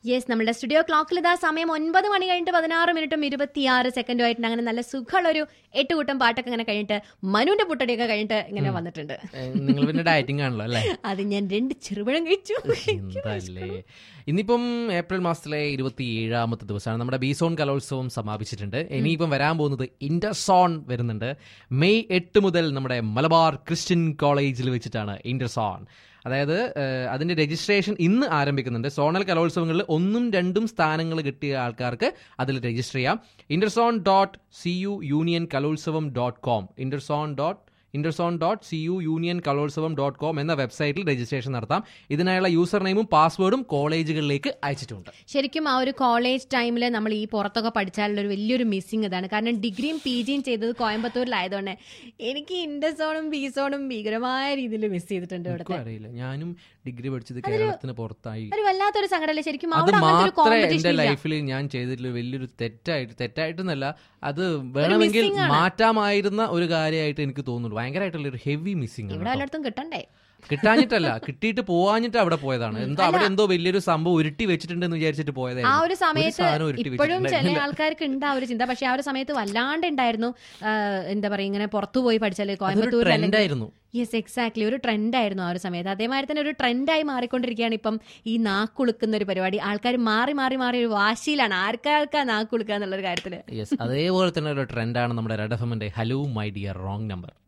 Yes നമ്മുടെ studio ക്ലോക്കിൽ ഇതാ സമയം ഒൻപത് മണി കഴിഞ്ഞിട്ട് പതിനാറ് മിനിറ്റും ഇരുപത്തിയാറ് സെക്കൻഡും ആയിട്ട് അങ്ങനെ നല്ല സുഖമുള്ള ഒരു എട്ട് കൂട്ടം പാട്ടൊക്കെ ഇങ്ങനെ കഴിഞ്ഞിട്ട് മനുവിന്റെ പുട്ടടിയൊക്കെ കഴിഞ്ഞിട്ട് ഇങ്ങനെ വന്നിട്ടുണ്ട് നിങ്ങൾ പിന്നെ ഡയറ്റിംഗ് ആണല്ലോ അല്ലേ അത് ഞാൻ രണ്ട് ചെറുപഴം കഴിച്ചു എന്തല്ലേ ഇന്നിപ്പം ഏപ്രിൽ മാസത്തിലെ ഇരുപത്തി ഏഴാമത്തെ ദിവസമാണ് നമ്മുടെ ബീസോൺ കലോത്സവം സമാപിച്ചിട്ടുണ്ട് ഇനിയിപ്പം വരാൻ പോകുന്നത് ഇന്റർസോൺ വരുന്നുണ്ട് മെയ് എട്ട് മുതൽ നമ്മുടെ മലബാർ ക്രിസ്ത്യൻ കോളേജിൽ വെച്ചിട്ടാണ് ഇന്റർസോൺ അതായത് ഏഹ്, അതിന്റെ രജിസ്ട്രേഷൻ ഇന്ന് ആരംഭിക്കുന്നുണ്ട് സോണൽ കലോത്സവങ്ങളിൽ ഒന്നും രണ്ടും സ്ഥാനങ്ങൾ കിട്ടിയ ആൾക്കാർക്ക് അതിൽ രജിസ്റ്റർ ചെയ്യാം interzone dot C U union kalolsavam dot com interzone dot interzone dot C U union kalolsavam dot com എന്ന വെബ്സൈറ്റിൽ രജിസ്ട്രേഷൻ നടത്താം ഇതിനായുള്ള യൂസർ നെയിമും പാസ്വേഡും കോളേജുകളിലേക്ക് അയച്ചിട്ടുണ്ട് ശരിക്കും ആ ഒരു കോളേജ് ടൈമിൽ നമ്മൾ ഈ പുറത്തൊക്കെ പഠിച്ചാലുള്ള ഒരു വലിയൊരു മിസ്സിങ് ഇതാണ് കാരണം ഡിഗ്രിയും പി ജിയും ചെയ്തത് കോയമ്പത്തൂരിലായതുകൊണ്ട് എനിക്ക് ഇൻഡസോണും ബീസോണും ഭീകരമായ രീതിയിൽ മിസ് ചെയ്തിട്ടുണ്ട് എനിക്കും ഇവിടുത്തെ അറിയില്ല ഞാനും ഡിഗ്രി പഠിച്ചത് കേരളത്തിന് പുറത്തായി ഒരു വല്ലാത്തൊരു സങ്കടമല്ലേ ശരിക്കും അത് അവിടെ അങ്ങനത്തെ ഒരു മാത്രമേ കോമ്പറ്റീഷൻ എന്റെ ഇല്ല ലൈഫിൽ ഞാൻ ചെയ്തിട്ടുള്ള വലിയൊരു തെറ്റായിട്ട് തെറ്റായിട്ടെന്നല്ല അത് വേണമെങ്കിൽ missing ആണ്. മാറ്റാമായിരുന്ന ഒരു കാര്യമായിട്ട് എനിക്ക് തോന്നുന്നു ഭയങ്കരമായിട്ടുള്ള ഒരു ഹെവി മിസ്സിംഗ് ഇവിടെ ആണ് എല്ലായിടത്തും കിട്ടണ്ടേ കിട്ടാഞ്ഞിട്ടല്ല കിട്ടിയിട്ട് പോവാഞ്ഞിട്ട് അവിടെ പോയതാണ് എന്തോ അവിടെ എന്തോ വലിയൊരു സംഭവം ഉരുട്ടി വെച്ചിട്ടുണ്ടെന്ന് വിചാരിച്ചിട്ട് ആ പോയതായിരുന്നു ഒരു സമയത്ത് സാധനം ഉരുട്ടി ഇപ്പോഴും ചില വെച്ചിട്ടുണ്ടായിരുന്നില്ല. ആൾക്കാർക്ക് ഉണ്ട് ആ ഒരു ചിന്ത പക്ഷെ ആ ഒരു സമയത്ത് വല്ലാണ്ട് ഉണ്ടായിരുന്നു ആ, എന്താ പറയാ ഇങ്ങനെ പുറത്തു പോയി പഠിച്ചാല് അതൊരു കോയമ്പത്തൂർ ട്രെൻഡ് ആയിരുന്നു യെസ് എക്സാക്ട്ലി ഒരു ട്രെൻഡായിരുന്നു ആ ഒരു സമയത്ത് അതേമാതിരി തന്നെ ഒരു ട്രെൻഡായി മാറിക്കൊണ്ടിരിക്കുകയാണ് ഇപ്പം ഈ നാക്കുളുക്കുന്ന ഒരു പരിപാടി ആൾക്കാർ മാറി മാറി മാറി ഒരു വാശിയിലാണ് ആർക്കാർക്കാ നാക്കുളുക്കുക എന്നുള്ള ഒരു കാര്യത്തില് യെസ് അതേപോലെ തന്നെ ഒരു ട്രെൻഡാണ് നമ്മുടെ റെഡ് എഫ് എമ്മിന്റെ hello my dear wrong number